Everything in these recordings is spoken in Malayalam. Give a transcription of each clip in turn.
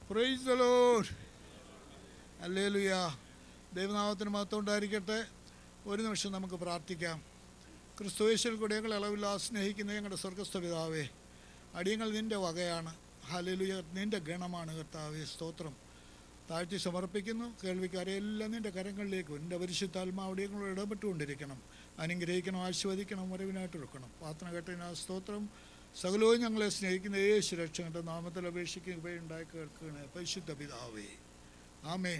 പ്രൈസ് ദ ലോർഡ് അല്ലേലുയ ദൈവനാമത്തിന് മഹത്വം ഉണ്ടായിരിക്കട്ടെ ഒരു നിമിഷം നമുക്ക് പ്രാർത്ഥിക്കാം ക്രിസ്തുവേശ്വൽ കൂടെ ഞങ്ങൾ ഇളവില്ല സ്നേഹിക്കുന്ന ഞങ്ങളുടെ സ്വർഗസ്ഥ പിതാവേ അടിയങ്ങൾ നിൻ്റെ വകയാണ് ഹലലുയ നിൻ്റെ ഗണമാണ് കർത്താവേ സ്തോത്രം താഴ്ത്തി സമർപ്പിക്കുന്നു കേൾവിക്കാരെ എല്ലാം നിൻ്റെ കരങ്ങളിലേക്കും നിൻ്റെ പരിശുദ്ധാത്മാവിടെ ഞങ്ങൾ ഇടപെട്ടുകൊണ്ടിരിക്കണം അനുഗ്രഹിക്കണം ആസ്വദിക്കണം വരവിനായിട്ട് എടുക്കണം പ്രാർത്ഥന കേട്ടതിന് ആ സ്തോത്രം സകലവും ഞങ്ങളെ സ്നേഹിക്കുന്ന യേശു രക്ഷകൻ്റെ നാമത്തിൽ അപേക്ഷിക്കുകയുണ്ടായി കേൾക്കണേ പരിശുദ്ധ പിതാവേ ആമേൻ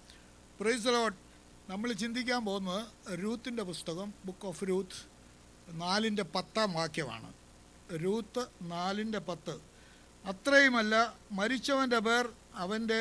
പ്രൈസ് ലോട്ട് നമ്മൾ ചിന്തിക്കാൻ പോകുന്നത് രൂത്തിൻ്റെ പുസ്തകം ബുക്ക് ഓഫ് രൂത്ത് നാലിൻ്റെ പത്താം വാക്യമാണ് രൂത്ത് നാലിൻ്റെ പത്ത് അത്രയുമല്ല മരിച്ചവൻ്റെ പേർ അവൻ്റെ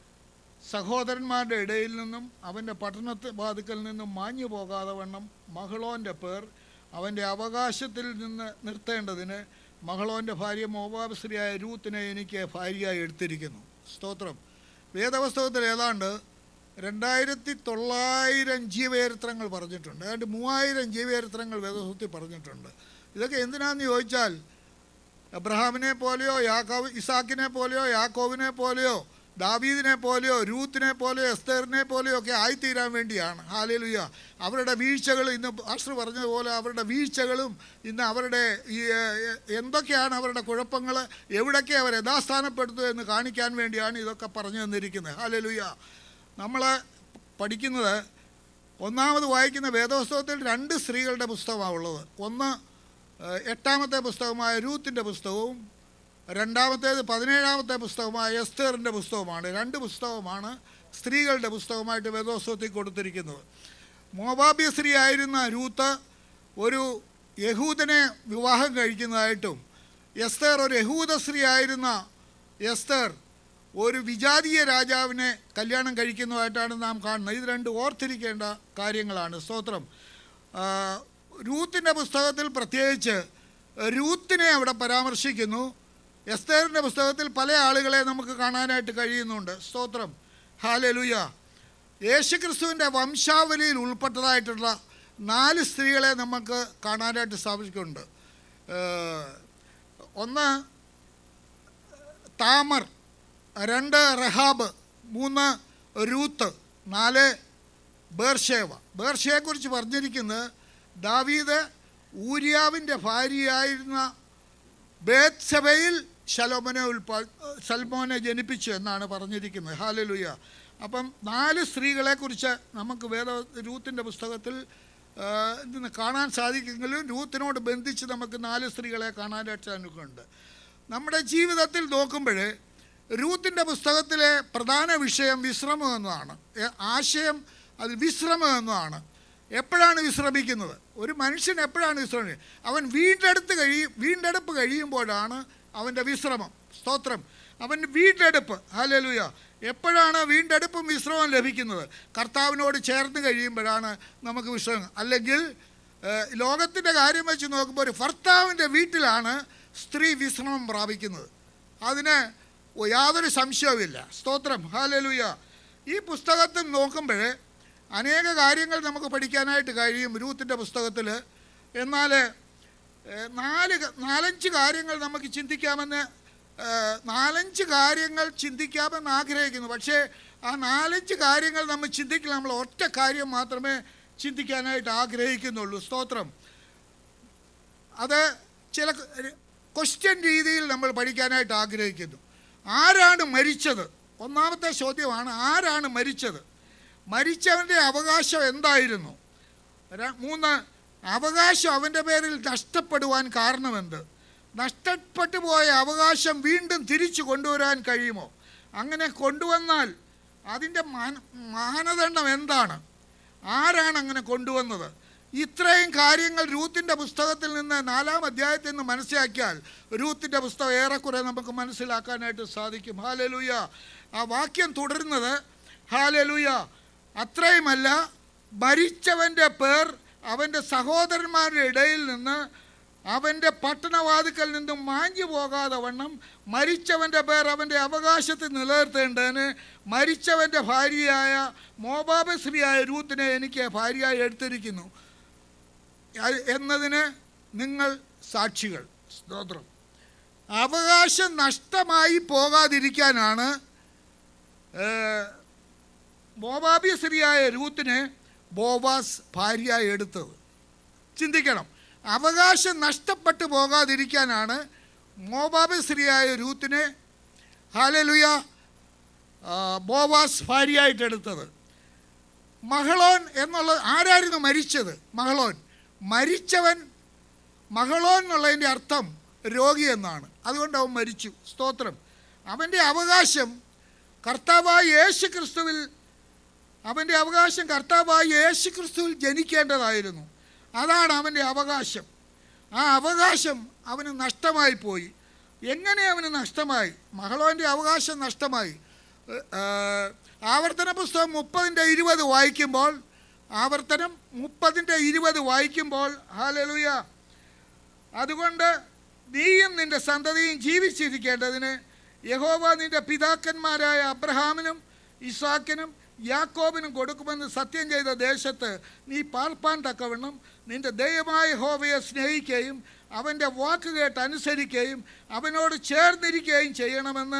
സഹോദരന്മാരുടെ ഇടയിൽ നിന്നും അവൻ്റെ പട്ടണത്ത് വാതുക്കൽ നിന്നും മാഞ്ഞു പോകാതെ വണ്ണം മഹളോൻ്റെ പേർ അവൻ്റെ അവകാശത്തിൽ നിന്ന് നിർത്തേണ്ടതിന് മഹളോൻ്റെ ഭാര്യ മോവാബശ്രീയായ രൂത്തിനെ എനിക്ക് ഭാര്യയായി എടുത്തിരിക്കുന്നു സ്തോത്രം വേദപുസ്തകത്തിൽ ഏതാണ്ട് രണ്ടായിരത്തി തൊള്ളായിരം ജീവചരിത്രങ്ങൾ പറഞ്ഞിട്ടുണ്ട് ഏതാണ്ട് മൂവായിരം ജീവചരിത്രങ്ങൾ വേദപുസ്തകത്തിൽ പറഞ്ഞിട്ടുണ്ട് ഇതൊക്കെ എന്തിനാന്ന് ചോദിച്ചാൽ അബ്രഹാമിനെ പോലെയോ യാക്കോവ് ഇസാക്കിനെ പോലെയോ യാക്കോവിനെ പോലെയോ ദാവീദിനെ പോലെയോ രൂത്തിനെ പോലെയോ എസ്തേറിനെ പോലെയോ ഒക്കെ ആയിത്തീരാൻ വേണ്ടിയാണ് ഹാലേലുയ അവരുടെ വീഴ്ചകൾ ഇന്ന് ആശ്രു പറഞ്ഞതുപോലെ അവരുടെ വീഴ്ചകളും ഇന്ന് അവരുടെ ഈ ഏഹ്, എന്തൊക്കെയാണ് അവരുടെ കുഴപ്പങ്ങൾ എവിടൊക്കെ അവർ യഥാസ്ഥാനപ്പെടുത്തു എന്ന് കാണിക്കാൻ വേണ്ടിയാണ് ഇതൊക്കെ പറഞ്ഞു തന്നിരിക്കുന്നത് ഹാലേലുയ നമ്മൾ പഠിക്കുന്നത് ഒന്നാമത് വായിക്കുന്ന വേദപുസ്തകത്തിൽ രണ്ട് സ്ത്രീകളുടെ പുസ്തകമാണ് ഉള്ളത് ഒന്ന് ഏഹ്, എട്ടാമത്തെ പുസ്തകമായ രൂത്തിൻ്റെ പുസ്തകവും രണ്ടാമത്തേത് പതിനേഴാമത്തെ പുസ്തകമായ എസ്തേറിൻ്റെ പുസ്തകമാണ് രണ്ട് പുസ്തകമാണ് സ്ത്രീകളുടെ പുസ്തകമായിട്ട് വേദോത്സവത്തിൽ കൊടുത്തിരിക്കുന്നത് മോബാബ്യ സ്ത്രീ ആയിരുന്ന രൂത്ത് ഒരു യഹൂദനെ വിവാഹം കഴിക്കുന്നതായിട്ടും എസ്തേർ ഒരു യഹൂദ സ്ത്രീ ആയിരുന്ന എസ്തേർ ഒരു വിജാതീയ രാജാവിനെ കല്യാണം കഴിക്കുന്നതായിട്ടാണ് നാം കാണുന്നത് ഇത് രണ്ട് ഓർത്തിരിക്കേണ്ട കാര്യങ്ങളാണ് സ്തോത്രം ആ, രൂത്തിൻ്റെ പുസ്തകത്തിൽ പ്രത്യേകിച്ച് രൂത്തിനെ അവിടെ പരാമർശിക്കുന്നു എസ്തേറിൻ്റെ പുസ്തകത്തിൽ പല ആളുകളെ നമുക്ക് കാണാനായിട്ട് കഴിയുന്നുണ്ട് സ്തോത്രം ഹാലലുയ യേശുക്രിസ്തുവിൻ്റെ വംശാവലിയിൽ ഉൾപ്പെട്ടതായിട്ടുള്ള നാല് സ്ത്രീകളെ നമുക്ക് കാണാനായിട്ട് സാധിക്കുന്നുണ്ട് ഏഹ്, ഒന്ന് താമർ രണ്ട് റഹാബ് മൂന്ന് രൂത്ത് നാല് ബേർഷേവ ബേർഷയെക്കുറിച്ച് പറഞ്ഞിരിക്കുന്നത് ദാവീദ് ഊര്യാവിൻ്റെ ഭാര്യയായിരുന്ന ബേത്സബയിൽ ശലോമനെ ഉൽപാ സൽമോനെ ജനിപ്പിച്ചു എന്നാണ് പറഞ്ഞിരിക്കുന്നത് ഹാലലുയ അപ്പം നാല് സ്ത്രീകളെക്കുറിച്ച് നമുക്ക് വേദ രൂത്തിൻ്റെ പുസ്തകത്തിൽ ആ, നിന്ന് കാണാൻ സാധിക്കുമെങ്കിലും രൂത്തിനോട് ബന്ധിച്ച് നമുക്ക് നാല് സ്ത്രീകളെ കാണാനായിട്ട് അനുഭവമുണ്ട് നമ്മുടെ ജീവിതത്തിൽ നോക്കുമ്പോൾ രൂത്തിൻ്റെ പുസ്തകത്തിലെ പ്രധാന വിഷയം വിശ്രമം എന്നതാണ് എ- ആശയം അത് വിശ്രമം എന്നതാണ് എപ്പോഴാണ് വിശ്രമിക്കുന്നത് ഒരു മനുഷ്യൻ എപ്പോഴാണ് വിശ്രമിക്കുന്നത് അവൻ വീണ്ടെടുത്ത് കഴിയും വീണ്ടെടുപ്പ് കഴിയുമ്പോഴാണ് അവൻ്റെ വിശ്രമം സ്തോത്രം അവൻ വീണ്ടെടുപ്പ് ഹലലുയ എപ്പോഴാണ് വീണ്ടെടുപ്പും വിശ്രമം ലഭിക്കുന്നത് കർത്താവിനോട് ചേർന്ന് കഴിയുമ്പോഴാണ് നമുക്ക് വിശ്രമം അല്ലെങ്കിൽ ലോകത്തിൻ്റെ കാര്യം വെച്ച് നോക്കുമ്പോൾ ഒരു ഭർത്താവിൻ്റെ വീട്ടിലാണ് സ്ത്രീ വിശ്രമം പ്രാപിക്കുന്നത് അതിന് യാതൊരു സംശയവുമില്ല സ്തോത്രം ഹാലലുയ ഈ പുസ്തകത്തിൽ നോക്കുമ്പോൾ അനേക കാര്യങ്ങൾ നമുക്ക് പഠിക്കാനായിട്ട് കഴിയും രൂത്തിൻ്റെ പുസ്തകത്തിൽ എന്നാൽ ഏഹ്, നാല് ക- നാലഞ്ച് കാര്യങ്ങൾ നമുക്ക് ചിന്തിക്കാമെന്ന് ഏഹ്, നാലഞ്ച് കാര്യങ്ങൾ ചിന്തിക്കാമെന്ന് ആഗ്രഹിക്കുന്നു പക്ഷേ ആ നാലഞ്ച് കാര്യങ്ങൾ നമ്മൾ ചിന്തിക്കില്ല നമ്മൾ ഒറ്റ കാര്യം മാത്രമേ ചിന്തിക്കാനായിട്ട് ആഗ്രഹിക്കുന്നുള്ളൂ സ്തോത്രം അത് ചില ക്വസ്റ്റ്യൻ രീതിയിൽ നമ്മൾ പഠിക്കാനായിട്ട് ആഗ്രഹിക്കുന്നു ആരാണ് മരിച്ചത് ഒന്നാമത്തെ ചോദ്യമാണ് ആരാണ് മരിച്ചത് മരിച്ചവൻ്റെ അവകാശം എന്തായിരുന്നു ര- മൂന്ന് അവകാശം അവൻ്റെ പേരിൽ നഷ്ടപ്പെടുവാൻ കാരണമെന്ത് നഷ്ടപ്പെട്ടു പോയ അവകാശം വീണ്ടും തിരിച്ചു കൊണ്ടുവരാൻ കഴിയുമോ അങ്ങനെ കൊണ്ടുവന്നാൽ അതിൻ്റെ മാന മാനദണ്ഡം എന്താണ് ആരാണ് അങ്ങനെ കൊണ്ടുവന്നത് ഇത്രയും കാര്യങ്ങൾ രൂത്തിൻ്റെ പുസ്തകത്തിൽ നിന്ന് നാലാം അധ്യായത്തിൽ നിന്ന് മനസ്സിലാക്കിയാൽ രൂത്തിൻ്റെ പുസ്തകം ഏറെക്കുറെ നമുക്ക് മനസ്സിലാക്കാനായിട്ട് സാധിക്കും ഹാലലൂയ ആ വാക്യം തുടരുന്നത് ഹാലലൂയ അത്രയുമല്ല മരിച്ചവൻ്റെ പേർ അവൻ്റെ സഹോദരന്മാരുടെ ഇടയിൽ നിന്ന് അവൻ്റെ പട്ടണവാതുക്കൽ നിന്നും മാഞ്ഞു പോകാതെ വണ്ണം മരിച്ചവൻ്റെ പേർ അവൻ്റെ അവകാശത്തിൽ നിലനിർത്തേണ്ടതിന് മരിച്ചവൻ്റെ ഭാര്യയായ മോബാബശ്രീയായ രൂത്തിനെ എനിക്ക് ഭാര്യയായി എടുത്തിരിക്കുന്നു അത് എന്നതിന് നിങ്ങൾ സാക്ഷികൾ സ്തോത്രം അവകാശം നഷ്ടമായി പോകാതിരിക്കാനാണ് ഏഹ്, മോവാബിയ സ്ത്രീയായ രൂത്തിനെ ബോവാസ് ഭാര്യയായി എടുത്തത് ചിന്തിക്കണം അവകാശം നഷ്ടപ്പെട്ടു പോകാതിരിക്കാനാണ് മോബാബി സ്ത്രീയായ രൂത്തിനെ ഹാലലുയ ബോവാസ് ഭാര്യയായിട്ട് എടുത്തത് മഹളോൻ എന്നുള്ളത് ആരായിരുന്നു മരിച്ചത് മഹളോൻ മരിച്ചവൻ മഹളോൻ എന്നുള്ളതിൻ്റെ അർത്ഥം രോഗി എന്നാണ് അതുകൊണ്ട് അവൻ മരിച്ചു സ്തോത്രം അവൻ്റെ അവകാശം കർത്താവായ യേശു ക്രിസ്തുവിൽ അവൻ്റെ അവകാശം കർത്താവായ യേശു ക്രിസ്തുവിൽ ജനിക്കേണ്ടതായിരുന്നു അതാണ് അവൻ്റെ അവകാശം ആ അവകാശം അവന് നഷ്ടമായി പോയി എങ്ങനെ അവന് നഷ്ടമായി മഹളോൻ്റെ അവകാശം നഷ്ടമായി ഏ- ഏ, ആവർത്തന പുസ്തകം മുപ്പതിൻ്റെ ഇരുപത് വായിക്കുമ്പോൾ ആവർത്തനം മുപ്പതിൻ്റെ ഇരുപത് വായിക്കുമ്പോൾ ഹാലലുയ അതുകൊണ്ട് നീയും നിന്റെ സന്തതിയും ജീവിച്ചിരിക്കേണ്ടതിന് യഹോവ നിന്റെ പിതാക്കന്മാരായ അബ്രഹാമിനും ഇസാക്കിനും യാക്കോബിനും കൊടുക്കുമെന്ന് സത്യം ചെയ്ത ദേശത്ത് നീ പാർപ്പാൻ തക്കവണ്ണം നിന്റെ ദൈവമായ ഹോവയെ സ്നേഹിക്കുകയും അവൻ്റെ വാക്ക് കേട്ട് അനുസരിക്കുകയും അവനോട് ചേർന്നിരിക്കുകയും ചെയ്യണമെന്ന്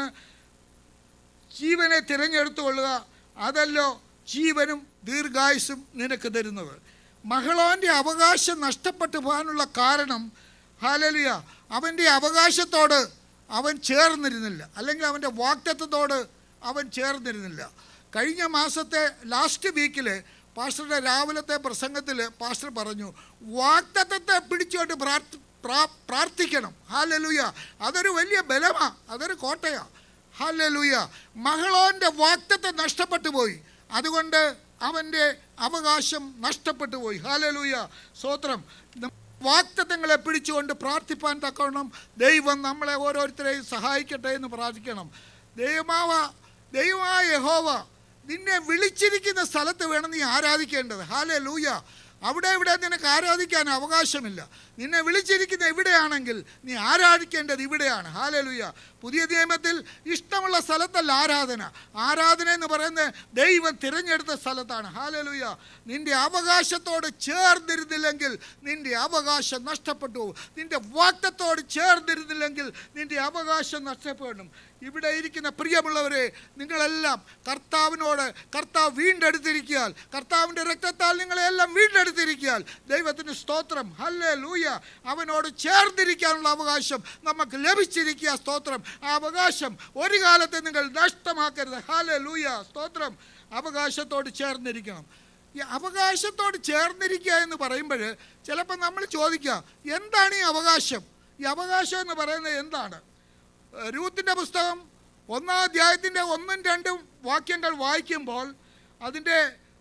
ജീവനെ തിരഞ്ഞെടുത്തുകൊള്ളുക അതല്ലോ ജീവനും ദീർഘായുസും നിനക്ക് തരുന്നത് മഹളോൻ്റെ അവകാശം നഷ്ടപ്പെട്ടു പോകാനുള്ള കാരണം ഹാലലിയ അവൻ്റെ അവകാശത്തോട് അവൻ ചേർന്നിരുന്നില്ല അല്ലെങ്കിൽ അവൻ്റെ വാക്തത്വത്തോട് അവൻ ചേർന്നിരുന്നില്ല കഴിഞ്ഞ മാസത്തെ ലാസ്റ്റ് വീക്കിൽ പാസ്റ്ററുടെ രാവിലത്തെ പ്രസംഗത്തിൽ പാസ്റ്റർ പറഞ്ഞു വാക്തത്വത്തെ പിടിച്ചുകൊണ്ട് പ്രാർത്ഥി പ്രാ- പ്രാർത്ഥിക്കണം ഹാലലുയ അതൊരു വലിയ ബലമാണ് അതൊരു കോട്ടയാണ് ഹാലലുയ മഹളോൻ്റെ വാക്തത്വം നഷ്ടപ്പെട്ടു പോയി അതുകൊണ്ട് അവൻ്റെ അവകാശം നഷ്ടപ്പെട്ടു പോയി ഹാലലുയ സ്തോത്രം വാക്തത്വങ്ങളെ പിടിച്ചുകൊണ്ട് പ്രാർത്ഥിപ്പാൻ തക്കവണ്ണം ദൈവം നമ്മളെ ഓരോരുത്തരെയും സഹായിക്കട്ടെ എന്ന് പ്രാർത്ഥിക്കണം ദൈവമാവ ദൈവമായ യഹോവ നിന്നെ വിളിച്ചിരിക്കുന്ന സ്ഥലത്ത് വേണം നീ ആരാധിക്കേണ്ടത് ഹാലേ ലൂയ അവിടെ ഇവിടെ നിനക്ക് ആരാധിക്കാൻ അവകാശമില്ല നിന്നെ വിളിച്ചിരിക്കുന്ന ഇവിടെയാണെങ്കിൽ നീ ആരാധിക്കേണ്ടത് ഇവിടെയാണ് ഹാലലുയ പുതിയ നിയമത്തിൽ ഇഷ്ടമുള്ള സ്ഥലത്തല്ല ആരാധന ആരാധന എന്ന് പറയുന്നത് ദൈവം തിരഞ്ഞെടുത്ത സ്ഥലത്താണ് ഹാലലുയ നിന്റെ അവകാശത്തോട് ചേർന്നിരുന്നില്ലെങ്കിൽ നിന്റെ അവകാശം നഷ്ടപ്പെട്ടു പോകും നിന്റെ വാക്തത്തോട് ചേർന്നിരുന്നില്ലെങ്കിൽ നിന്റെ അവകാശം നഷ്ടപ്പെടും ഇവിടെ ഇരിക്കുന്ന പ്രിയമുള്ളവരെ നിങ്ങളെല്ലാം കർത്താവിനോട് കർത്താവ് വീണ്ടെടുത്തിരിക്കാൻ കർത്താവിൻ്റെ രക്തത്താൽ നിങ്ങളെല്ലാം വീണ്ടെടുത്തിരിക്കാൻ ദൈവത്തിന് സ്തോത്രം ഹല്ലേ ലൂയ അവനോട് ചേർന്നിരിക്കാനുള്ള അവകാശം നമുക്ക് ലഭിച്ചിരിക്കുക സ്തോത്രം ആ അവകാശം ഒരു കാലത്ത് നിങ്ങൾ നഷ്ടമാക്കരുത് ഹല്ലേ ലൂയ സ്തോത്രം അവകാശത്തോട് ചേർന്നിരിക്കണം ഈ അവകാശത്തോട് ചേർന്നിരിക്കുക എന്ന് പറയുമ്പോൾ ചിലപ്പോൾ നമ്മൾ ചോദിക്കുക എന്താണ് ഈ അവകാശം ഈ അവകാശം എന്ന് പറയുന്നത് എന്താണ് രൂത്തിൻ്റെ പുസ്തകം ഒന്നാം അധ്യായത്തിൻ്റെ ഒന്നും രണ്ടും വാക്യങ്ങൾ വായിക്കുമ്പോൾ അതിൻ്റെ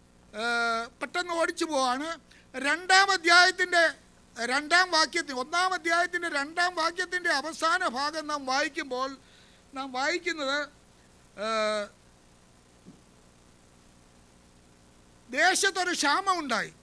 ഏഹ്, പെട്ടെന്ന് ഓടിച്ചു പോവാണ് രണ്ടാം അധ്യായത്തിൻ്റെ രണ്ടാം വാക്യത്തിൽ ഒന്നാം അധ്യായത്തിൻ്റെ രണ്ടാം വാക്യത്തിൻ്റെ അവസാന ഭാഗം നാം വായിക്കുമ്പോൾ നാം വായിക്കുന്നത് ഏഹ്, ദേശത്തൊരു ക്ഷാമം ഉണ്ടായി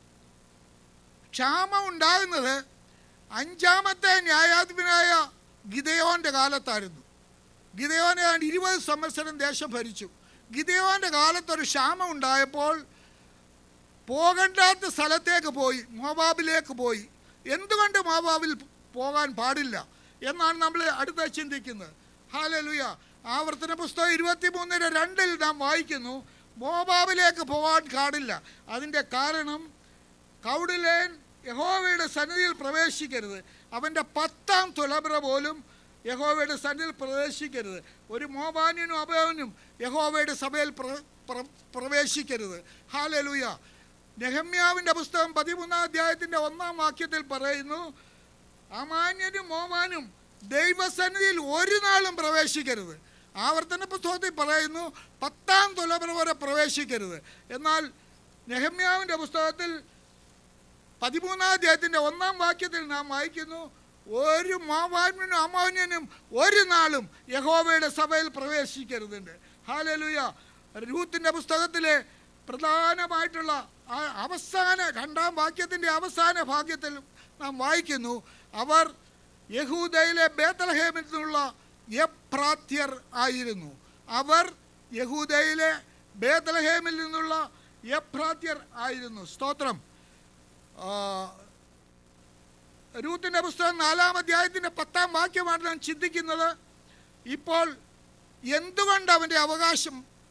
ക്ഷാമം ഉണ്ടാകുന്നത് അഞ്ചാമത്തെ ന്യായാധിപനായ ഗിതയോൻ്റെ കാലത്തായിരുന്നു ഗിതയോൻ ഏതാണ്ട് ഇരുപത് സംവത്സരം ദേശം ഭരിച്ചു ഗിതയോൻ്റെ കാലത്തൊരു ക്ഷാമം ഉണ്ടായപ്പോൾ പോകണ്ടാത്ത സ്ഥലത്തേക്ക് പോയി മോബാബിലേക്ക് പോയി എന്തുകൊണ്ട് മോബാബിൽ പോകാൻ പാടില്ല എന്നാണ് നമ്മൾ അടുത്ത ചിന്തിക്കുന്നത് ഹാലലുയ ആവർത്തന പുസ്തകം ഇരുപത്തി മൂന്നിന് രണ്ടിൽ നാം വായിക്കുന്നു മോബാബിലേക്ക് പോകാൻ പാടില്ല അതിൻ്റെ കാരണം കൗടിലേൻ യഹോവയുടെ സന്നിധിയിൽ പ്രവേശിക്കരുത് അവൻ്റെ പത്താം തുലബ്ര പോലും യഹോവയുടെ സന്നിധിയിൽ പ്രവേശിക്കരുത് ഒരു മോബാന്യനും അഭയനും യഹോവയുടെ സഭയിൽ പ്ര- പ്ര- പ്രവേശിക്കരുത് ഹാലലുയ നെഹമ്യാവിൻ്റെ പുസ്തകം പതിമൂന്നാം അധ്യായത്തിൻ്റെ ഒന്നാം വാക്യത്തിൽ പറയുന്നു അമാന്യനും മോമാനും ദൈവസന്നിധിയിൽ ഒരു നാളും പ്രവേശിക്കരുത് ആവർത്തന പുസ്തകത്തിൽ പറയുന്നു പത്താം തുലബ്ര വരെ പ്രവേശിക്കരുത് എന്നാൽ നെഹമ്യാവിൻ്റെ പുസ്തകത്തിൽ പതിമൂന്നാം അധ്യായത്തിൻ്റെ ഒന്നാം വാക്യത്തിൽ നാം വായിക്കുന്നു ഒരു മാവാന്യനും അമാന്യനും ഒരു നാളും യഹോവയുടെ സഭയിൽ പ്രവേശിക്കരുതുണ്ട് ഹാലലുയ രൂത്തിൻ്റെ പുസ്തകത്തിലെ പ്രധാനമായിട്ടുള്ള ആ അവസാന രണ്ടാം വാക്യത്തിൻ്റെ അവസാന ഭാഗ്യത്തിൽ നാം വായിക്കുന്നു അവർ യഹൂദയിലെ ബേത്തലഹേമിൽ നിന്നുള്ള എപ്രാത്യർ ആയിരുന്നു അവർ യഹൂദയിലെ ബേത്തലഹേമിൽ നിന്നുള്ള എപ്രാത്യർ ആയിരുന്നു സ്തോത്രം ആ, രൂത്തിൻ്റെ പുസ്തകം നാലാം അധ്യായത്തിൻ്റെ പത്താം വാക്യമാണ് നാം ചിന്തിക്കുന്നത് ഇപ്പോൾ എന്തുകൊണ്ട് അവൻ്റെ അവകാശം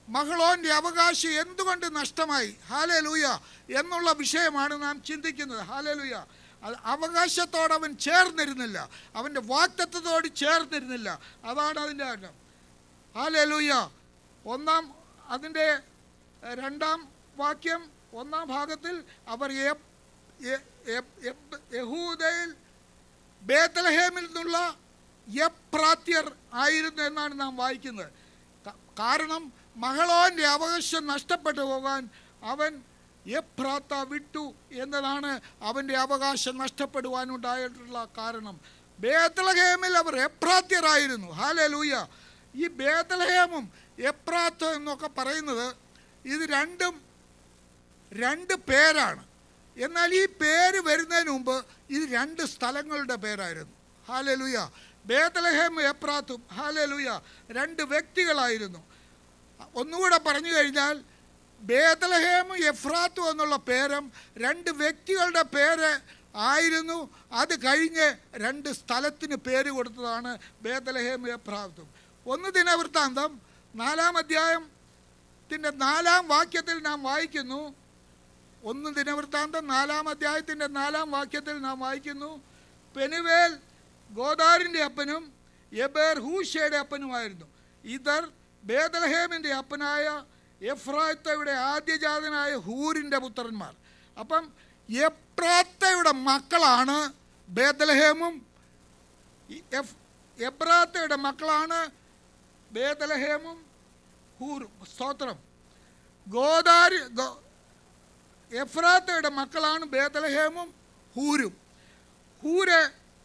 മഹളോൻ്റെ അവകാശം എന്തുകൊണ്ട് നഷ്ടമായി ഹാലേ ലൂയ എന്നുള്ള വിഷയമാണ് നാം ചിന്തിക്കുന്നത് ഹാലേ ലൂയ അത് അവകാശത്തോട് അവൻ ചേർന്നിരുന്നില്ല അവൻ്റെ വാക്തത്വത്തോട് ചേർന്നിരുന്നില്ല അതാണ് അതിൻ്റെ കാരണം ഹാലേ ലൂയ ഒന്നാം അതിൻ്റെ എഹ്, രണ്ടാം വാക്യം ഒന്നാം ഭാഗത്തിൽ അവർ എ- എ- എ- എ- യഹൂദയിൽ ബേത്തലഹേമിൽ നിന്നുള്ള എപ്രാത്യർ ആയിരുന്നു എന്നാണ് നാം വായിക്കുന്നത് ക- കാരണം മഹളോൻ്റെ അവകാശം നഷ്ടപ്പെട്ടു പോകാൻ അവൻ എപ്രാത്ത വിട്ടു എന്നതാണ് അവൻ്റെ അവകാശം നഷ്ടപ്പെടുവാനുണ്ടായിട്ടുള്ള കാരണം ബേത്തലഹേമിൽ അവർ എപ്രാത്യരായിരുന്നു ഹാലേ ലൂയ ഈ ബേത്തലഹേമും എപ്രാത്തും എന്നൊക്കെ പറയുന്നത് ഇത് രണ്ടും രണ്ട് പേരാണ് എന്നാൽ ഈ പേര് വരുന്നതിന് മുമ്പ് ഇത് രണ്ട് സ്ഥലങ്ങളുടെ പേരായിരുന്നു ഹാലലുയ ബേദലഹേം എപ്രാത്തും ഹാലലുയ രണ്ട് വ്യക്തികളായിരുന്നു ഒന്നുകൂടെ പറഞ്ഞു കഴിഞ്ഞാൽ ബേദലഹേമും എഫ്രാത്തും എന്നുള്ള പേരും രണ്ട് വ്യക്തികളുടെ പേര് ആയിരുന്നു അത് കഴിഞ്ഞ് രണ്ട് സ്ഥലത്തിന് പേര് കൊടുത്തതാണ് ബേദലഹേം എഫ്രാത്തും ഒന്ന് ദിനവൃത്താന്തം നാലാം അധ്യായത്തിൻ്റെ നാലാം വാക്യത്തിൽ നാം വായിക്കുന്നു ഒന്ന് ദിനവൃത്താന്തം നാലാം അധ്യായത്തിൻ്റെ നാലാം വാക്യത്തിൽ നാം വായിക്കുന്നു പെനുവേൽ ഗോദാറിൻ്റെ അപ്പനും എബേർ ഹൂഷയുടെ അപ്പനുമായിരുന്നു ഇതർ ബേദലഹേമിൻ്റെ അപ്പനായ എഫ്രാത്തയുടെ ആദ്യജാതനായ ഹൂരിൻ്റെ പുത്രന്മാർ അപ്പം എപ്രാത്തയുടെ മക്കളാണ് ബേദലഹേമും ഈ എഫ് എബ്രാത്തയുടെ മക്കളാണ് ബേദലഹേമും ഹൂറും സ്തോത്രം ഗോദാരി ഗോ- എഫ്രാത്തയുടെ മക്കളാണ് ബേദലഹേമും ഹൂരും ഹൂര്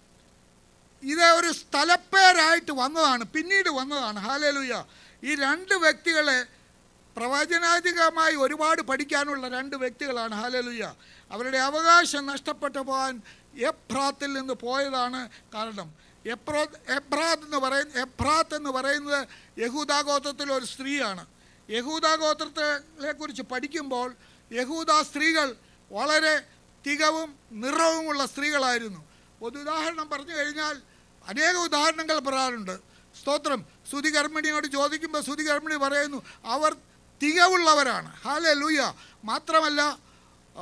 ഇത് ഒരു സ്ഥലപ്പേരായിട്ട് വന്നതാണ് പിന്നീട് വന്നതാണ് ഹാലേലുയ ഈ രണ്ട് വ്യക്തികളെ പ്രവചനാധികമായി ഒരുപാട് പഠിക്കാനുള്ള രണ്ട് വ്യക്തികളാണ് ഹാലേലുയ അവരുടെ അവകാശം നഷ്ടപ്പെട്ടു പോകാൻ എഫ്രാത്തിൽ നിന്ന് പോയതാണ് കാരണം എപ്രോ എബ്രാത്ത് എന്ന് പറയുന്ന എഫ്രാത്ത് എന്ന് പറയുന്നത് യഹൂദാഗോത്രത്തിലെ ഒരു സ്ത്രീയാണ് യഹൂദാഗോത്രത്തെ കുറിച്ച് പഠിക്കുമ്പോൾ യഹൂദ സ്ത്രീകൾ വളരെ തികവും നിറവുമുള്ള സ്ത്രീകളായിരുന്നു ഒരു ഉദാഹരണം പറഞ്ഞു കഴിഞ്ഞാൽ അനേക ഉദാഹരണങ്ങൾ പറയാറുണ്ട് സ്തോത്രം സുതികർമ്മിണിയോട് ചോദിക്കുമ്പോൾ സുതികർമ്മിണി പറയുന്നു അവർ തികവുള്ളവരാണ് ഹാലെ ലൂയ മാത്രമല്ല ആ,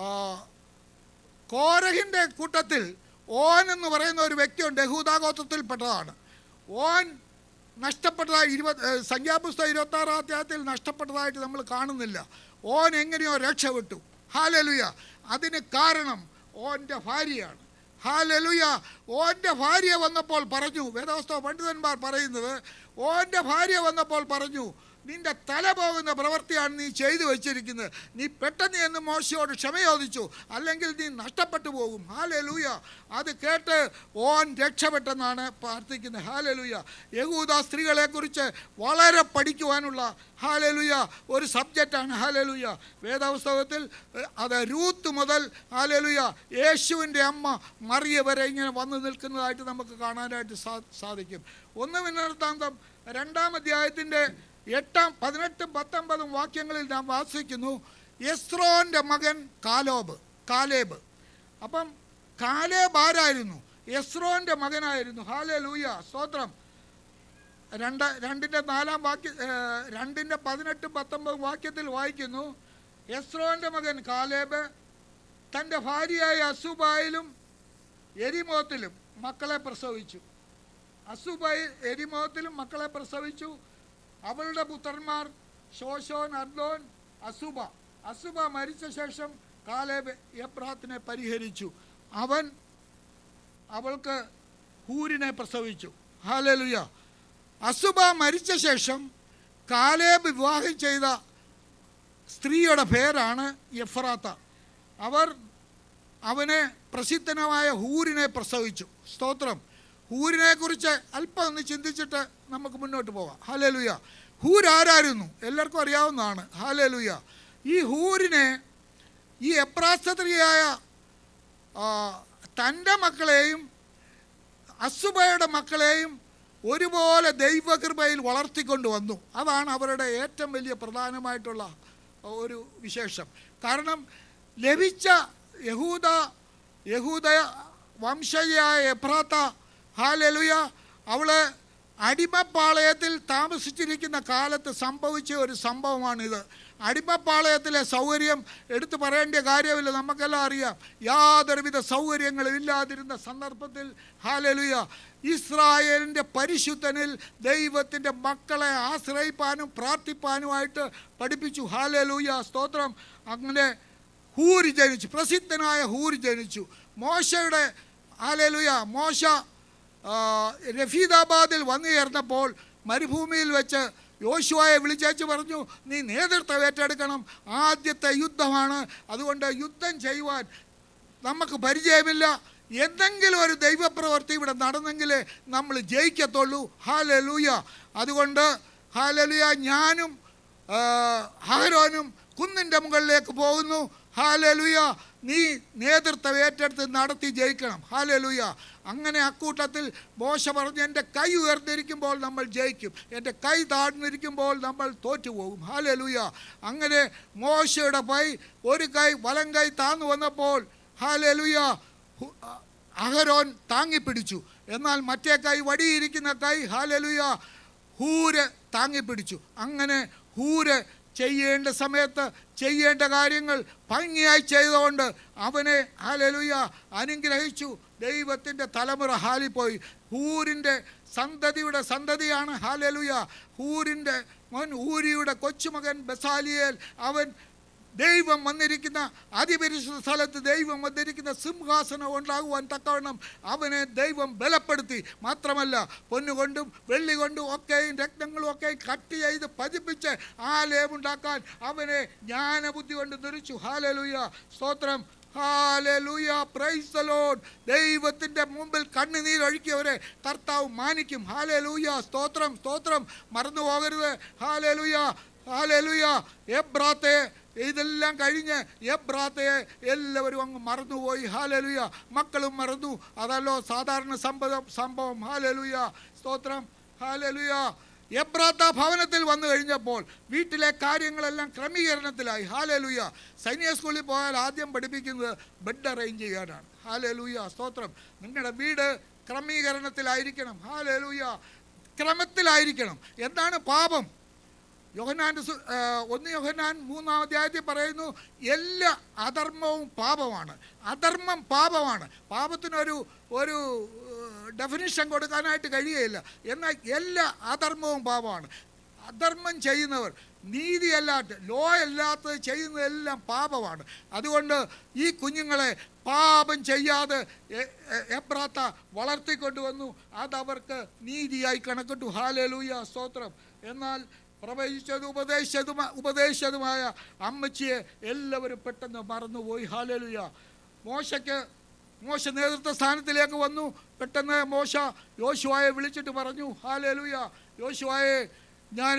കോരഹിൻ്റെ കൂട്ടത്തിൽ ഓൻ എന്ന് പറയുന്ന ഒരു വ്യക്തിയുണ്ട് യഹൂദാഗോത്രത്തിൽപ്പെട്ടതാണ് ഓൻ നഷ്ടപ്പെട്ടതായി ഇരുപത് ഏ, സംഖ്യാപുസ്തകം ഇരുപത്തി ആറാം അധ്യായത്തിൽ നഷ്ടപ്പെട്ടതായിട്ട് നമ്മൾ കാണുന്നില്ല ഓൻ എങ്ങനെയോ രക്ഷപ്പെട്ടു ഹാലലുയ അതിന് കാരണം ഓൻ്റെ ഭാര്യയാണ് ഹാലലുയ ഓൻ്റെ ഭാര്യ വന്നപ്പോൾ പറഞ്ഞു വേദവസ്തവ പണ്ഡിതന്മാർ പറയുന്നത് ഓൻ്റെ ഭാര്യ വന്നപ്പോൾ പറഞ്ഞു നിന്റെ തല പോകുന്ന പ്രവൃത്തിയാണ് നീ ചെയ്തു വെച്ചിരിക്കുന്നത് നീ പെട്ടെന്ന് എന്ന് മോശയോട് ക്ഷമ ചോദിച്ചു അല്ലെങ്കിൽ നീ നഷ്ടപ്പെട്ടു പോകും ഹാലലൂയ അത് കേട്ട് ഓൻ രക്ഷപ്പെട്ടെന്നാണ് പ്രാർത്ഥിക്കുന്നത് ഹാലലൂയ യഹൂദ സ്ത്രീകളെക്കുറിച്ച് വളരെ പഠിക്കുവാനുള്ള ഹാലലുയ ഒരു സബ്ജക്റ്റാണ് ഹാലലുയ വേദപുസ്തകത്തിൽ ഏഹ്, അത് രൂത്ത് മുതൽ ഹാലലുയ യേശുവിൻ്റെ അമ്മ മറിയ വരെ ഇങ്ങനെ വന്നു നിൽക്കുന്നതായിട്ട് നമുക്ക് കാണാനായിട്ട് സാ സാധിക്കും ഒന്ന് മിന്നർത്താന്തം രണ്ടാം അധ്യായത്തിൻ്റെ എട്ടാം പതിനെട്ടും പത്തൊമ്പതും വാക്യങ്ങളിൽ നാം വാസിക്കുന്നു യസ്രോൻ്റെ മകൻ കാലോബ് കാലേബ് അപ്പം കാലേബ് ആരായിരുന്നു യസ്രോൻ്റെ മകനായിരുന്നു ഹാലേ ലൂയ സ്തോത്രം രണ്ട് രണ്ടിൻ്റെ നാലാം വാക്യ ഏഹ്, രണ്ടിൻ്റെ പതിനെട്ടും പത്തൊമ്പതും വാക്യത്തിൽ വായിക്കുന്നു യസ്രോൻ്റെ മകൻ കാലേബ് തൻ്റെ ഭാര്യയായ അസുബായിലും എരിമോത്തിലും മക്കളെ പ്രസവിച്ചു അസുബായി എരിമോത്തിലും മക്കളെ പ്രസവിച്ചു അവളുടെ പുത്രന്മാർ ശോശോൻ അർദോൻ അസുബ അസുബ മരിച്ച ശേഷം കാലേബ് എബ്രാത്തിനെ പരിഹരിച്ചു അവൻ അവൾക്ക് ഹൂരിനെ പ്രസവിച്ചു ഹാലലുയ അസുബ മരിച്ച ശേഷം കാലേബ് വിവാഹം ചെയ്ത സ്ത്രീയുടെ പേരാണ് എഫ്രാത്ത അവർ അവനെ പ്രസിദ്ധനമായ ഹൂരിനെ പ്രസവിച്ചു സ്തോത്രം ഹൂരിനെ കുറിച്ച് അല്പം ഒന്ന് ചിന്തിച്ചിട്ട് നമുക്ക് മുന്നോട്ട് പോകാം ഹാലലുയ ഹൂർ ആരായിരുന്നു എല്ലാവർക്കും അറിയാവുന്നതാണ് ഹാലലുയ ഈ ഹൂരിനെ ഈ എപ്രാസ്ത്രീയായ തൻ്റെ മക്കളെയും അസുബയുടെ മക്കളെയും ഒരുപോലെ ദൈവകൃപയിൽ വളർത്തിക്കൊണ്ട് വന്നു അതാണ് അവരുടെ ഏറ്റവും വലിയ പ്രധാനമായിട്ടുള്ള ഒരു വിശേഷം കാരണം ലഭിച്ച യഹൂദ യഹൂദ വംശജയായ എഫ്രാത്ത ഹാലലുയ അവള് അടിമപ്പാളയത്തിൽ താമസിച്ചിരിക്കുന്ന കാലത്ത് സംഭവിച്ച ഒരു സംഭവമാണിത് അടിമപ്പാളയത്തിലെ സൗകര്യം എടുത്തു പറയേണ്ട കാര്യമില്ല നമുക്കെല്ലാം അറിയാം യാതൊരുവിധ സൗകര്യങ്ങളും ഇല്ലാതിരുന്ന സന്ദർഭത്തിൽ ഹാലലുയ ഇസ്രായേലിൻ്റെ പരിശുദ്ധനിൽ ദൈവത്തിൻ്റെ മക്കളെ ആശ്രയിപ്പാനും പ്രാർത്ഥിപ്പാനുമായിട്ട് പഠിപ്പിച്ചു ഹാലലൂയ സ്തോത്രം അങ്ങനെ ഹൂരി ജനിച്ചു പ്രസിദ്ധനായ ഹൂരി ജനിച്ചു മോശയുടെ ഹാലലുയ മോശ ആ, രഫീദാബാദിൽ വന്നു ചേർന്നപ്പോൾ മരുഭൂമിയിൽ വെച്ച് യോശുവായെ വിളിച്ചേച്ച് പറഞ്ഞു നീ നേതൃത്വം ഏറ്റെടുക്കണം ആദ്യത്തെ യുദ്ധമാണ് അതുകൊണ്ട് യുദ്ധം ചെയ്യുവാൻ നമുക്ക് പരിചയമില്ല എന്തെങ്കിലും ഒരു ദൈവപ്രവൃത്തി ഇവിടെ നടന്നെങ്കിലേ നമ്മൾ ജയിക്കത്തുള്ളൂ ഹാലലൂയ അതുകൊണ്ട് ഹാലലുയ ഞാനും ആ, അഹരോനും കുന്നിൻ്റെ മുകളിലേക്ക് പോകുന്നു ഹാലലുയ നീ നേതൃത്വം ഏറ്റെടുത്ത് നടത്തി ജയിക്കണം ഹാലലുയ അങ്ങനെ അക്കൂട്ടത്തിൽ മോശ പറഞ്ഞു എൻ്റെ കൈ ഉയർന്നിരിക്കുമ്പോൾ നമ്മൾ ജയിക്കും എൻ്റെ കൈ താഴ്ന്നിരിക്കുമ്പോൾ നമ്മൾ തോറ്റുപോകും ഹാലലുയ അങ്ങനെ മോശയുടെ പൈ ഒരു കൈ വലം കൈ താന്നു വന്നപ്പോൾ ഹാലലുയ ഹു- അഹരോൻ താങ്ങിപ്പിടിച്ചു എന്നാൽ മറ്റേ കൈ വടിയിരിക്കുന്ന കൈ ഹാലലുയ ഹൂര് താങ്ങിപ്പിടിച്ചു അങ്ങനെ ഹൂര് ചെയ്യേണ്ട സമയത്ത് ചെയ്യേണ്ട കാര്യങ്ങൾ ഭംഗിയായി ചെയ്തുകൊണ്ട് അവനെ ഹാലലുയ അനുഗ്രഹിച്ചു ദൈവത്തിൻ്റെ തലമുറ ഹാലിപ്പോയി ഹൂരിൻ്റെ സന്തതിയുടെ സന്തതിയാണ് ഹാലലുയ ഹൂരിൻ്റെ മോൻ ഊരിയുടെ കൊച്ചുമകൻ ബസാലിയേൽ അവൻ ദൈവം വന്നിരിക്കുന്ന അതിപരിശുദ്ധ സ്ഥലത്ത് ദൈവം വന്നിരിക്കുന്ന സിംഹാസനം ഉണ്ടാകുവാൻ തക്കവണ്ണം അവനെ ദൈവം ബലപ്പെടുത്തി മാത്രമല്ല പൊന്നുകൊണ്ടും വെള്ളി കൊണ്ടും ഒക്കെയും രത്നങ്ങളും ഒക്കെയും കട്ട് ചെയ്ത് പതിപ്പിച്ച് ആലയമുണ്ടാക്കാൻ അവനെ ജ്ഞാനബുദ്ധി കൊണ്ട് ധരിച്ചു ഹാലലുയ സ്തോത്രം ഹാലലുയ പ്രൈസ് ദ ലോർഡ് ദൈവത്തിൻ്റെ മുമ്പിൽ കണ്ണുനീരൊഴുക്കിയവരെ കർത്താവ് മാനിക്കും ഹാലലുയ സ്തോത്രം സ്തോത്രം മറന്നു പോകരുത് ഹാലലുയ ഹാലലുയ എബ്രാത്തെ ഇതെല്ലാം കഴിഞ്ഞ് എബ്രാത്തയെ എല്ലാവരും അങ്ങ് മറന്നുപോയി ഹാലലുയ മക്കളും മറന്നു അതല്ലോ സാധാരണ സംഭവം സംഭവം ഹാലലുയ സ്തോത്രം ഹാലലുയ എബ്രാത്ത ഭവനത്തിൽ വന്നു കഴിഞ്ഞപ്പോൾ വീട്ടിലെ കാര്യങ്ങളെല്ലാം ക്രമീകരണത്തിലായി ഹാലലുയ സൈനിക സ്കൂളിൽ പോയാൽ ആദ്യം പഠിപ്പിക്കുന്നത് ബെഡ് അറേഞ്ച് ചെയ്യാനാണ് ഹാലലുയ സ്തോത്രം നിങ്ങളുടെ വീട് ക്രമീകരണത്തിലായിരിക്കണം ഹാലലുയ ക്രമത്തിലായിരിക്കണം എന്താണ് പാപം യോഹന്നാൻ്റെ സു- ആ, ഒന്ന് യോഹന്നാൻ മൂന്നാം അധ്യായത്തിൽ പറയുന്നു എല്ലാ അധർമ്മവും പാപമാണ് അധർമ്മം പാപമാണ് പാപത്തിനൊരു ഒരു ഡെഫിനിഷൻ കൊടുക്കാനായിട്ട് കഴിയുകയില്ല എന്നാൽ എല്ലാ അധർമ്മവും പാപമാണ് അധർമ്മം ചെയ്യുന്നവർ നീതിയല്ലാത്ത ലോ അല്ലാത്തത് ചെയ്യുന്നതെല്ലാം പാപമാണ് അതുകൊണ്ട് ഈ കുഞ്ഞുങ്ങളെ പാപം ചെയ്യാതെ എ- എ- എബ്രാത്ത വളർത്തിക്കൊണ്ടുവന്നു അതവർക്ക് നീതിയായി കണക്കിട്ടു ഹാലലൂയ സ്തോത്രം എന്നാൽ പ്രവചിച്ചതും ഉപദേശിച്ചതും ഉപദേശിച്ചതുമായ അമ്മച്ചിയെ എല്ലാവരും പെട്ടെന്ന് മറന്നുപോയി ഹാലലുയ മോശയ്ക്ക് മോശ നേതൃത്വ സ്ഥാനത്തിലേക്ക് വന്നു പെട്ടെന്ന് മോശ യോശുവായെ വിളിച്ചിട്ട് പറഞ്ഞു ഹാലലുയ യോശുവായെ ഞാൻ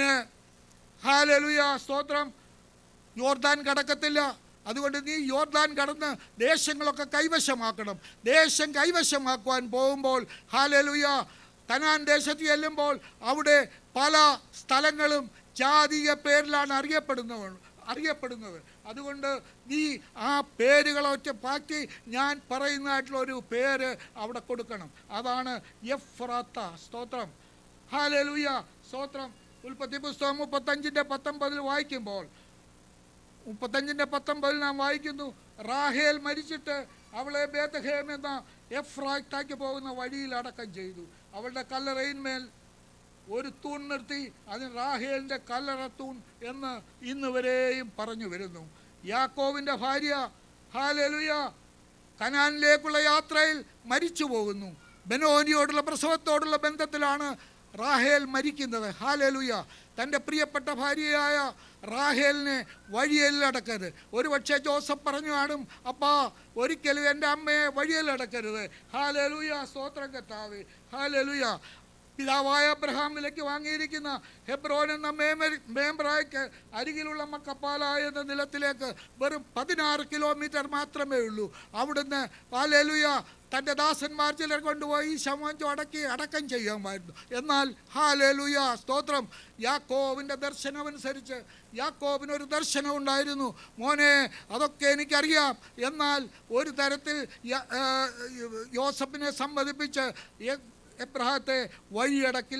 ഹാലലുയ സ്തോത്രം യോർദാൻ കടക്കത്തില്ല അതുകൊണ്ട് നീ യോർദാൻ കടന്ന് ദേശങ്ങളൊക്കെ കൈവശമാക്കണം ദേശം കൈവശമാക്കുവാൻ പോകുമ്പോൾ ഹാലലുയ കനാൻ ദേശത്ത് ചെല്ലുമ്പോൾ അവിടെ പല സ്ഥലങ്ങളും ജാതീയ പേരിലാണ് അറിയപ്പെടുന്നവർ അറിയപ്പെടുന്നത് അതുകൊണ്ട് നീ ആ പേരുകളൊറ്റ പാറ്റി ഞാൻ പറയുന്നതായിട്ടുള്ള ഒരു പേര് അവിടെ കൊടുക്കണം അതാണ് എഫ്രാത്ത സ്തോത്രം ഹാലലുയ സ്തോത്രം ഉൽപ്പത്തി പുസ്തകം മുപ്പത്തഞ്ചിൻ്റെ പത്തൊമ്പതിൽ വായിക്കുമ്പോൾ മുപ്പത്തഞ്ചിൻ്റെ പത്തൊമ്പതിൽ നാം വായിക്കുന്നു റാഹേൽ മരിച്ചിട്ട് അവളെ ബേത്തഹേം എന്ന എഫ്രാക്താക്ക് പോകുന്ന വഴിയിൽ അടക്കം ചെയ്തു അവളുടെ കല്ലറയിന്മേൽ ഒരു തൂൺ നിർത്തി അതിന് റാഹേലിൻ്റെ കല്ലറ തൂൺ എന്ന് ഇന്ന് വരെയും പറഞ്ഞു വരുന്നു യാക്കോവിൻ്റെ ഭാര്യ ഹാലലുയ കനാനിലേക്കുള്ള യാത്രയിൽ മരിച്ചു പോകുന്നു ബെനോനിയോടുള്ള പ്രസവത്തോടുള്ള ബന്ധത്തിലാണ് റാഹേൽ മരിക്കുന്നത് ഹാലലുയ തൻ്റെ പ്രിയപ്പെട്ട ഭാര്യയായ റാഹേലിനെ വഴിയിൽ അടക്കരുത് ഒരു പക്ഷേ ജോസഫ് പറഞ്ഞു കാണും അപ്പാ ഒരിക്കലും എൻ്റെ അമ്മയെ വഴിയിൽ അടക്കരുത് ഹാലലുയ സ്തോത്രം കത്താവേ ഹാലലുയ പിതാവായ അബ്രഹാം വിലയ്ക്ക് വാങ്ങിയിരിക്കുന്ന ഹെബ്രോൻ എന്ന മേമ- മേമ്പ്രായ്ക്ക് അരികിലുള്ള മക്കപ്പാല എന്ന നിലത്തിലേക്ക് വെറും പതിനാറ് കിലോമീറ്റർ മാത്രമേ ഉള്ളൂ അവിടുന്ന് ഹാലേലുയ തൻ്റെ ദാസന്മാർ ചിലർ കൊണ്ടുപോയി ശമഞ്ചു അടക്കി അടക്കം ചെയ്യാമായിരുന്നു എന്നാൽ ഹാലേലുയ സ്തോത്രം യാക്കോവിൻ്റെ ദർശനമനുസരിച്ച് യാക്കോബിന് ഒരു ദർശനം ഉണ്ടായിരുന്നു മോനെ അതൊക്കെ എനിക്കറിയാം എന്നാൽ ഒരു തരത്തിൽ യ- ആ, യോസഫിനെ സമ്മതിപ്പിച്ച് എ- എബ്രഹത്തെ വഴിയടക്കിൽ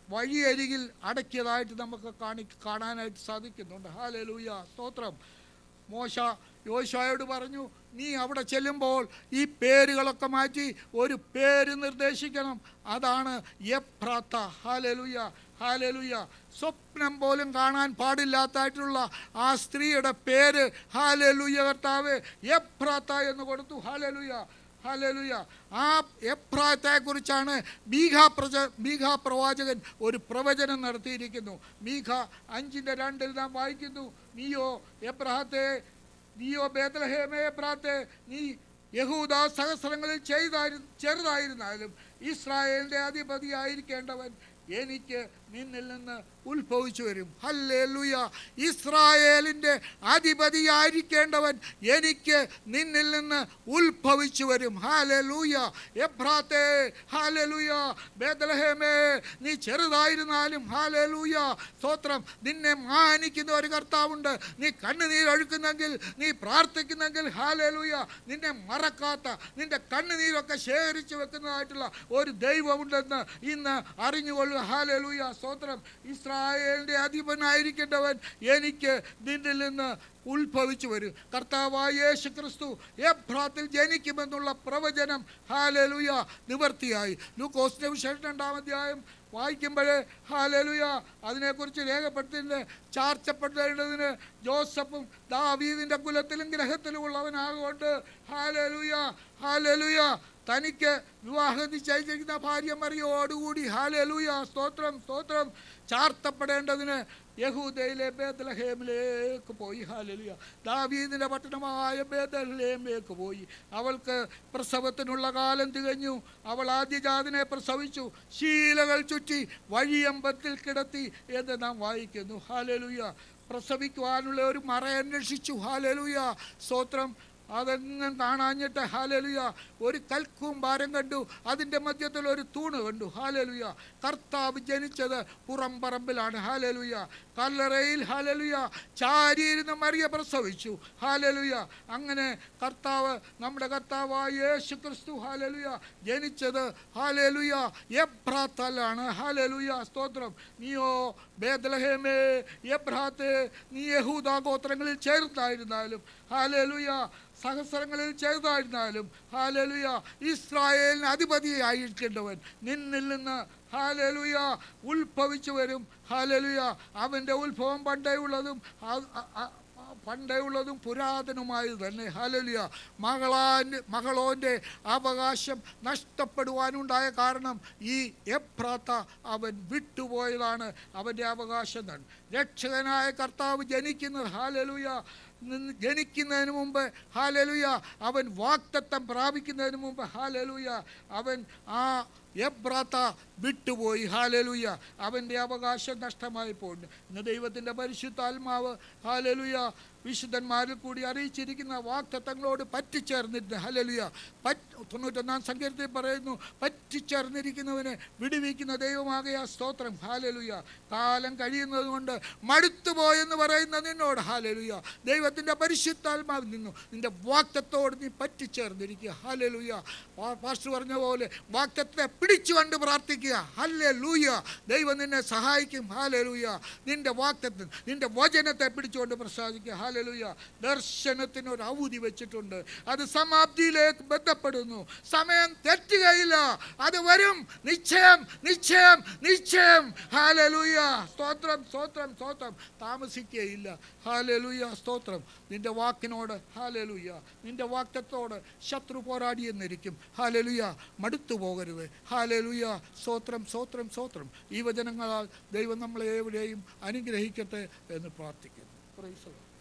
വഴിയരികിൽ അടക്കിയതായിട്ട് നമുക്ക് കാണി കാണാനായിട്ട് സാധിക്കുന്നുണ്ട് ഹാലലൂയ സ്തോത്രം മോശ യോശായോട് പറഞ്ഞു നീ അവിടെ ചെല്ലുമ്പോൾ ഈ പേരുകളൊക്കെ മാറ്റി ഒരു പേര് നിർദ്ദേശിക്കണം അതാണ് എപ്രാത്ത ഹാലലുയ ഹാലലുയ സ്വപ്നം പോലും കാണാൻ പാടില്ലാത്തായിട്ടുള്ള ആ സ്ത്രീയുടെ പേര് ഹാലലുയ കർത്താവ് എപ്രാത്ത എന്ന് കൊടുത്തു ഹാലലുയ ഹാലലുയ ആ എപ്രായത്തെക്കുറിച്ചാണ് മീഘ പ്രജ മീഘ പ്രവാചകൻ ഒരു പ്രവചനം നടത്തിയിരിക്കുന്നു മീഘ അഞ്ചിൻ്റെ രണ്ടിൽ നാം വായിക്കുന്നു നീയോ എബ്രഹത്തെ നീയോ ബേദലഹേമേ എബ്രാത്തെ നീ യഹൂദ സഹസ്രങ്ങളിൽ ചെയ്തായി ചെറുതായിരുന്നാലും ഇസ്രായേലിൻ്റെ അധിപതിയായിരിക്കേണ്ടവൻ എനിക്ക് നിന്നിൽ നിന്ന് ഉത്ഭവിച്ചു വരും ഹല്ലേ ലുയ ഇസ്രായേലിൻ്റെ അധിപതിയായിരിക്കേണ്ടവൻ എനിക്ക് നിന്നിൽ നിന്ന് ഉത്ഭവിച്ചു വരും ഹാലെ ലൂയ എബ്രാത്തെ ഹാലെ ലൂയ ബേദലഹേമേ നീ ചെറുതായിരുന്നാലും ഹാലെ ലൂയ സ്തോത്രം നിന്നെ മാനിക്കുന്ന ഒരു കർത്താവുണ്ട് നീ കണ്ണുനീരൊഴുക്കുന്നെങ്കിൽ നീ പ്രാർത്ഥിക്കുന്നെങ്കിൽ ഹാലെ ലൂയ നിന്നെ മറക്കാത്ത നിന്റെ കണ്ണുനീരൊക്കെ ശേഖരിച്ചു വെക്കുന്നതായിട്ടുള്ള ഒരു ദൈവമുണ്ടെന്ന് ഇന്ന് അറിഞ്ഞുകൊള്ളുക ഹാലെ ലൂയ സ്തോത്രം ഇസ്രായേലിൻ്റെ അധിപനായിരിക്കേണ്ടവൻ എനിക്ക് നിന്നിൽ നിന്ന് ഉത്ഭവിച്ചു വരും കർത്താവായ യേശു ക്രിസ്തു എബ്രാത്തിൽ ജനിക്കുമെന്നുള്ള പ്രവചനം ഹാലലുയ നിവർത്തിയായി ലൂക്കോസിന്റെ വിശേഷം രണ്ടാം അധ്യായം വായിക്കുമ്പോഴേ ഹാലലുയ അതിനെക്കുറിച്ച് രേഖപ്പെടുത്തിൻ്റെ ചാർച്ചപ്പെട്ടതിന് ജോസഫും ദാവീദിൻ്റെ കുലത്തിലും ഗ്രഹത്തിലും ഉള്ളവനാകൊണ്ട് ഹാലലുയ ഹാലലുയ തനിക്ക് വിവാഹം നിശ്ചയിച്ചിരിക്കുന്ന ഭാര്യ മറിയോടുകൂടി ഹാലലുയ സ്തോത്രം സ്തോത്രം ചാർത്തപ്പെടേണ്ടതിന് യഹൂദയിലെ ബേദലഹേമിലേക്ക് പോയി ഹാലലിയ ദാവീദിൻ്റെ പട്ടണമായ ബേദലഹേമിലേക്ക് പോയി അവൾക്ക് പ്രസവത്തിനുള്ള കാലം തികഞ്ഞു അവൾ ആദ്യജാതിനെ പ്രസവിച്ചു ശീലകൾ ചുറ്റി വഴിയമ്പത്തിൽ കിടത്തി എന്ന് നാം വായിക്കുന്നു ഹാലലുയ പ്രസവിക്കുവാനുള്ള ഒരു മറ അന്വേഷിച്ചു ഹാലലുയ സ്തോത്രം അതെങ്ങും കാണാഞ്ഞിട്ട് ഹാലലുയ ഒരു കൽക്കൂമ്പാരം കണ്ടു അതിൻ്റെ മധ്യത്തിൽ ഒരു തൂണ് കണ്ടു ഹാലലുയ കർത്താവ് ജനിച്ചത് പുറംപറമ്പിലാണ് ഹാലലുയ കല്ലറയിൽ ഹാലലുയ ചാരിയിരുന്ന് മറിയ പ്രസവിച്ചു ഹാലലുയ അങ്ങനെ കർത്താവ് നമ്മുടെ കർത്താവായ യേശു ക്രിസ്തു ഹാലലുയ ജനിച്ചത് ഹാലലുയ എബ്രാത്തലാണ് ഹാലലുയ സ്തോത്രം നീയോ ബേദലഹേമേ എബ്രാത്ത് നീ യഹൂദ ഗോത്രങ്ങളിൽ ചേർന്നായിരുന്നാലും ഹാലലുയ സഹസ്രങ്ങളിൽ ചെയ്തായിരുന്നാലും ഹാലലുയ ഇസ്രായേലിന് അധിപതിയായിരിക്കേണ്ടവൻ നിന്നിൽ നിന്ന് ഹാലലുയ ഉത്ഭവിച്ചു വരും ഹാലലുയ അവൻ്റെ ഉത്ഭവം പണ്ടേ ഉള്ളതും ആ- ആ- ആ- പണ്ടേ ഉള്ളതും പുരാതനമായത് തന്നെ ഹാലലിയ മകളാൻ്റെ മകളോൻ്റെ അവകാശം നഷ്ടപ്പെടുവാനുണ്ടായ കാരണം ഈ എപ്രാത്ത അവൻ വിട്ടുപോയതാണ് അവൻ്റെ അവകാശം തന്നെ രക്ഷകനായ കർത്താവ് ജനിക്കുന്നത് ഹാലലുയ നിന്ന് ജനിക്കുന്നതിന് മുമ്പ് ഹാലലുയ അവൻ വാക്തത്വം പ്രാപിക്കുന്നതിന് മുമ്പ് ഹാലലുയ അവൻ ആ എബ്രാത്ത വിട്ടുപോയി ഹാലലുയ അവൻ്റെ അവകാശം നഷ്ടമായി പോകുന്നു ഇന്ന് ദൈവത്തിൻ്റെ പരിശുദ്ധാത്മാവ് ഹാലലുയ വിശുദ്ധന്മാരിൽ കൂടി അറിയിച്ചിരിക്കുന്ന വാക്തത്വങ്ങളോട് പറ്റിച്ചേർന്നിരുന്നു ഹലലുയ പറ്റ് തൊണ്ണൂറ്റൊന്നാം സങ്കീർത്തിൽ പറയുന്നു പറ്റിച്ചേർന്നിരിക്കുന്നവനെ വിടുവിക്കുന്ന ദൈവമാകയ സ്തോത്രം ഹാലലുയ കാലം കഴിയുന്നത് കൊണ്ട് മടുത്തുപോയെന്ന് പറയുന്ന നിന്നോട് ഹാലലുയ ദൈവത്തിൻ്റെ പരിശുദ്ധാത്മാവിൽ നിന്നു നിന്റെ വാക്തത്തോട് നീ പറ്റിച്ചേർന്നിരിക്കുക ഹാലലുയ പാസ്റ്റർ പറഞ്ഞ പോലെ വാക്തത്തെ പിടിച്ചു കണ്ട് പ്രാർത്ഥിക്കുക ഹല്ലേ ലൂയ ദൈവം നിന്നെ സഹായിക്കും ഹാലലുയ നിന്റെ വാക്തത്വം നിന്റെ വചനത്തെ പിടിച്ചുകൊണ്ട് പ്രസാദിക്കുക ഹാലലുയ ദർശനത്തിന് ഒരു അവധി വെച്ചിട്ടുണ്ട് അത് സമാപ്തിയിലേക്ക് ബന്ധപ്പെടുന്നു സമയം തെറ്റുകയില്ല അത് വരും നിശ്ചയം നിശ്ചയം നിശ്ചയം ഹാലലുയ സ്തോത്രം സ്തോത്രം സ്തോത്രം താമസിക്കുകയില്ല ഹാലലുയ സ്തോത്രം നിന്റെ വാക്കിനോട് ഹാലലുയ നിന്റെ വാക്തത്തോട് ശത്രു പോരാടിയെന്നിരിക്കും ഹാലലുയ മടുത്തു പോകരുത് ഹാലലുയ സ്തോത്രം സ്തോത്രം സ്തോത്രം ഈ വചനങ്ങളാൽ ദൈവം നമ്മളെ എവിടെയും അനുഗ്രഹിക്കട്ടെ എന്ന് പ്രാർത്ഥിക്കുന്നു Praise the Lord.